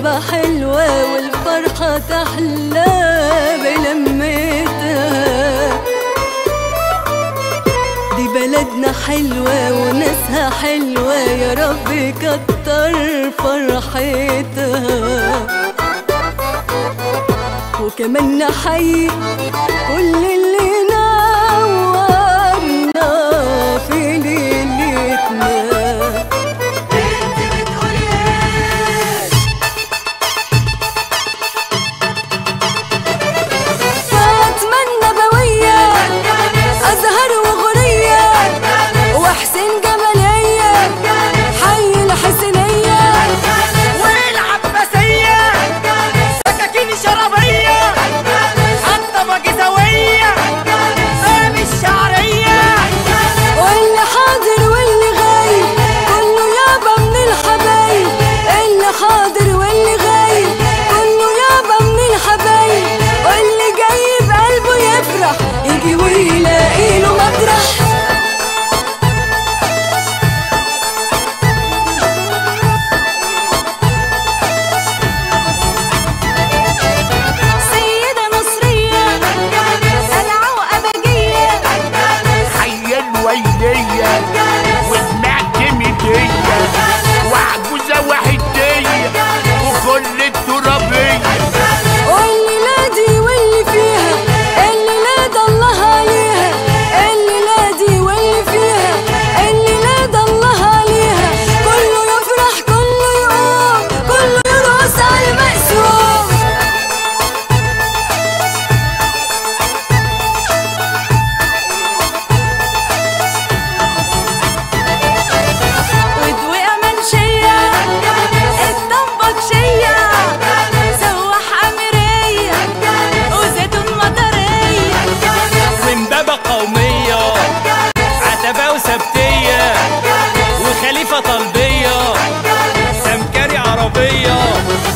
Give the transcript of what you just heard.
والصحبة حلوة والفرحة تحلى بلمتها دي بلدنا حلوة وناسها حلوة يا رب كتر فرحتها وكمان نحيي كل اللي نورنا في ليلتنا فاطمة النبوية أزهر وغنية وحسين جمالية حي الحسنية والعباسية سكاكين شرابية حتى بجزاوية باب الشعرية واللي حاضر واللي غايب كله يابا من الحبايب اللي حاضر واللي غايب كله يابا من الحبايب واللي جاي بقلبه يفرح يجي ويلاقي له مطرح سيدة مصرية قلعة وأبجية حي الويلية والمعتمدية وعجوزة وحدية وكل الترابية واللي دي واللي فيها اللي لا الله عليها اللي لا دي واللي فيها اللي لا الله عليها كله يفرح كله يقوم كله يرقص على المقسوم ودوقة منشية الطنبكشية سواح أميرية وزيتون مطرية ومبابة قومية عتبة وسبتية وخليفة طلبية سمكري عربية